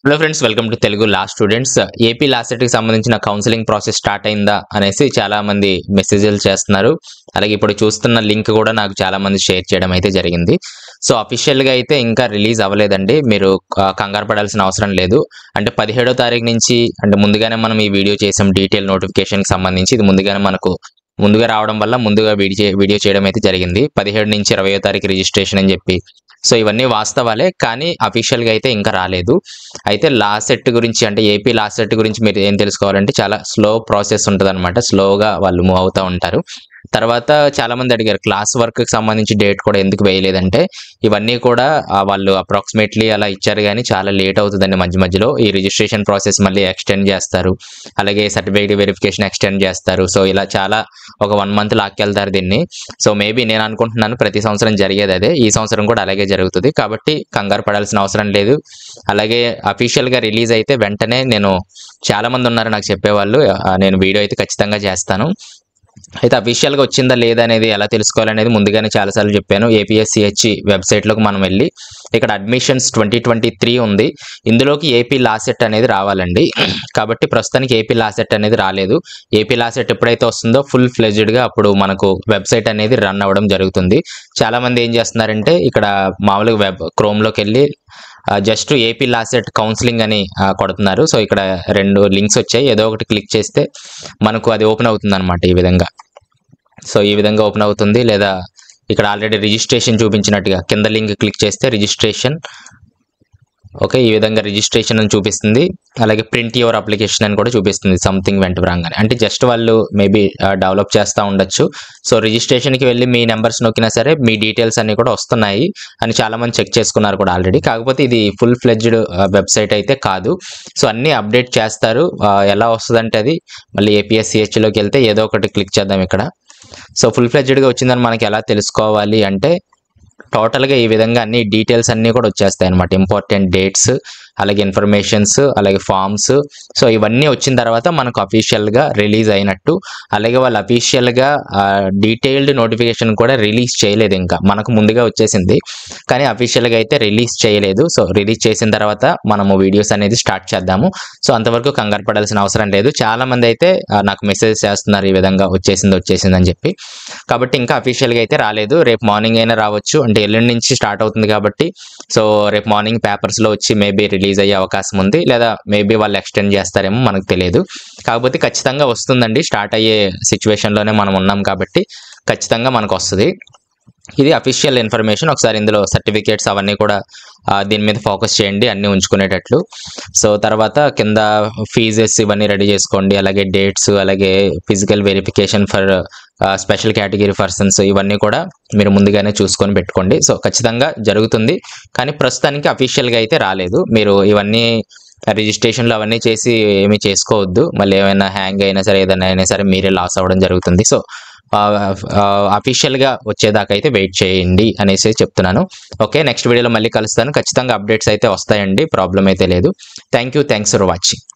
hello friends welcome to Telugu law students AP LAWCET కి సంబంధించిన counselling process start అయిందా అనేసి చాలా మంది మెసేజ్లు చేస్తున్నారు అలాగే ఇప్పుడు చూస్తున్న లింక్ కూడా నాకు చాలా మంది షేర్ చేయడం అయితే జరిగింది సో అఫీషియల్ గా అయితే ఇంకా రిలీజ్ అవ్వలేదండి మీరు ఆ, కంగారు పడాల్సిన అవసరం లేదు అంటే పదిహేడో తారీఖు నుంచి అంటే ముందుగానే మనం ఈ వీడియో చేసాం డీటెయిల్ నోటిఫికేషన్ కి సంబంధించి ఇది ముందుగానే మనకు ముందుగా రావడం వల్ల ముందుగా వీడియో వీడియో చేయడం అయితే జరిగింది పదిహేడు నుంచి ఇరవయో తారీఖు రిజిస్ట్రేషన్ అని చెప్పి సో ఇవన్నీ వాస్తవాలే కానీ అఫీషియల్గా అయితే ఇంకా రాలేదు అయితే లా సెట్ గురించి అంటే ఏపీ లా సెట్ గురించి మీరు ఏం తెలుసుకోవాలంటే చాలా స్లో ప్రాసెస్ ఉంటుంది అనమాట స్లోగా వాళ్ళు మూవ్ అవుతూ ఉంటారు తర్వాత చాలా మంది అడిగారు క్లాస్ వర్క్ కి సంబంధించి డేట్ కూడా ఎందుకు వేయలేదంటే ఇవన్నీ కూడా ఆ, వాళ్ళు అప్రాక్సిమేట్లీ అలా ఇచ్చారు కానీ చాలా లేట్ అవుతుందండి మధ్య మధ్యలో ఈ రిజిస్ట్రేషన్ ప్రాసెస్ మళ్ళీ ఎక్స్టెండ్ చేస్తారు అలాగే సర్టిఫికేట్ వెరిఫికేషన్ ఎక్స్టెండ్ చేస్తారు సో ఇలా చాలా ఒక వన్ మంత్ లాక్కెళ్తారు దీన్ని సో మేబీ నేను అనుకుంటున్నాను ప్రతి సంవత్సరం జరిగేది అదే ఈ సంవత్సరం కూడా అలాగే జరుగుతుంది కాబట్టి కంగారు పడాల్సిన అవసరం లేదు అలాగే అఫీషియల్ గా రిలీజ్ అయితే వెంటనే నేను చాలా మంది ఉన్నారు నాకు చెప్పేవాళ్ళు ఆ, నేను వీడియో అయితే ఖచ్చితంగా చేస్తాను అయితే అఫీషియల్గా వచ్చిందా లేదా అనేది ఎలా తెలుసుకోవాలనేది ముందుగానే చాలాసార్లు చెప్పాను ఏపీఎస్సిహెచ్ వెబ్సైట్లోకి మనం వెళ్ళి ఇక్కడ అడ్మిషన్స్ ట్వంటీ ట్వంటీ త్రీ ఉంది ఇందులోకి ఏపీ లాసెట్ అనేది రావాలండి కాబట్టి ప్రస్తుతానికి ఏపీ లాసెట్ అనేది రాలేదు ఏపీ లాసెట్ ఎప్పుడైతే వస్తుందో ఫుల్ ఫ్లెజ్డ్గా అప్పుడు మనకు వెబ్సైట్ అనేది రన్ అవ్వడం జరుగుతుంది చాలా మంది ఏం చేస్తున్నారంటే ఇక్కడ మామూలుగా వెబ్ క్రోమ్లోకి వెళ్ళి జస్ట్ ఏపీ లాసెట్ కౌన్సిలింగ్ అని ఆ, కొడుతున్నారు సో ఇక్కడ రెండు లింక్స్ వచ్చాయి ఏదో ఒకటి క్లిక్ చేస్తే మనకు అది ఓపెన్ అవుతుంది అనమాట ఈ విధంగా సో ఈ విధంగా ఓపెన్ అవుతుంది లేదా ఇక్కడ ఆల్రెడీ రిజిస్ట్రేషన్ చూపించినట్టుగా కింద లింక్ క్లిక్ చేస్తే రిజిస్ట్రేషన్ ఓకే ఈ విధంగా రిజిస్ట్రేషన్ అని చూపిస్తుంది అలాగే ప్రింట్ యువర్ అప్లికేషన్ అని కూడా చూపిస్తుంది సంథింగ్ వెంట రాగానే అంటే జస్ట్ వాళ్ళు మేబీ డెవలప్ చేస్తూ ఉండొచ్చు సో రిజిస్ట్రేషన్కి వెళ్ళి మీ నెంబర్స్ నొక్కినా సరే మీ డీటెయిల్స్ అన్ని కూడా వస్తున్నాయి అని చాలా మంది చెక్ చేసుకున్నారు కూడా ఆల్రెడీ కాకపోతే ఇది ఫుల్ ఫ్లెడ్జ్డ్ వెబ్సైట్ అయితే కాదు సో అన్ని అప్డేట్ చేస్తారు ఆ, ఎలా వస్తుందంటే అది మళ్ళీ ఏపీఎస్సిహెచ్లోకి వెళ్తే ఏదో ఒకటి క్లిక్ చేద్దాం ఇక్కడ సో ఫుల్ ఫ్లెడ్జ్డ్గా వచ్చిందని మనకి ఎలా తెలుసుకోవాలి అంటే టోటల్గా ఈ విధంగా అన్ని డీటెయిల్స్ అన్నీ కూడా వచ్చేస్తాయి అనమాట ఇంపార్టెంట్ డేట్స్ అలాగే ఇన్ఫర్మేషన్స్ అలాగే ఫామ్స్ సో ఇవన్నీ వచ్చిన తర్వాత మనకు అఫీషియల్గా రిలీజ్ అయినట్టు అలాగే వాళ్ళు అఫీషియల్గా డీటెయిల్డ్ నోటిఫికేషన్ కూడా రిలీజ్ చేయలేదు ఇంకా మనకు ముందుగా వచ్చేసింది కానీ అఫీషియల్గా అయితే రిలీజ్ చేయలేదు సో రిలీజ్ చేసిన తర్వాత మనము వీడియోస్ అనేది స్టార్ట్ చేద్దాము సో అంతవరకు కంగారు పడాల్సిన అవసరం లేదు చాలా మంది అయితే ఆ, నాకు మెసేజ్ చేస్తున్నారు ఈ విధంగా వచ్చేసింది వచ్చేసింది అని చెప్పి కాబట్టి ఇంకా అఫీషియల్గా అయితే రాలేదు రేపు మార్నింగ్ అయినా రావచ్చు అంటే ఎల్లుండి నుంచి స్టార్ట్ అవుతుంది కాబట్టి సో రేపు మార్నింగ్ పేపర్స్లో వచ్చి మేబీ రిలీజ్ అయ్యే అవకాశం ఉంది లేదా మేబీ వాళ్ళు ఎక్స్టెండ్ చేస్తారేమో మనకు తెలియదు కాకపోతే ఖచ్చితంగా వస్తుందండి స్టార్ట్ అయ్యే సిచ్యువేషన్లోనే మనం ఉన్నాం కాబట్టి ఖచ్చితంగా మనకు వస్తుంది ఇది అఫీషియల్ ఇన్ఫర్మేషన్ ఒకసారి ఇందులో సర్టిఫికేట్స్ అవన్నీ కూడా ఆ, దీని మీద ఫోకస్ చేయండి అన్నీ ఉంచుకునేటట్లు సో తర్వాత కింద ఫీజెస్ ఇవన్నీ రెడీ చేసుకోండి అలాగే డేట్స్ అలాగే physical verification for special category persons ఇవన్నీ కూడా మీరు ముందుగానే చూసుకొని పెట్టుకోండి సో ఖచ్చితంగా జరుగుతుంది కానీ ప్రస్తుతానికి అఫీషియల్గా అయితే రాలేదు మీరు ఇవన్నీ రిజిస్ట్రేషన్లు అవన్నీ చేసి ఏమీ చేసుకోవద్దు మళ్ళీ ఏమైనా హ్యాంగ్ అయినా సరే ఏదైనా అయినా సరే మీరే లాస్ అవ్వడం జరుగుతుంది సో అఫీషియల్గా వచ్చేదాకా అయితే వెయిట్ చేయండి అనేసి చెప్తున్నాను ఓకే నెక్స్ట్ వీడియోలో మళ్ళీ కలుస్తాను ఖచ్చితంగా అప్డేట్స్ అయితే వస్తాయండి ప్రాబ్లం అయితే లేదు thank you thanks for watching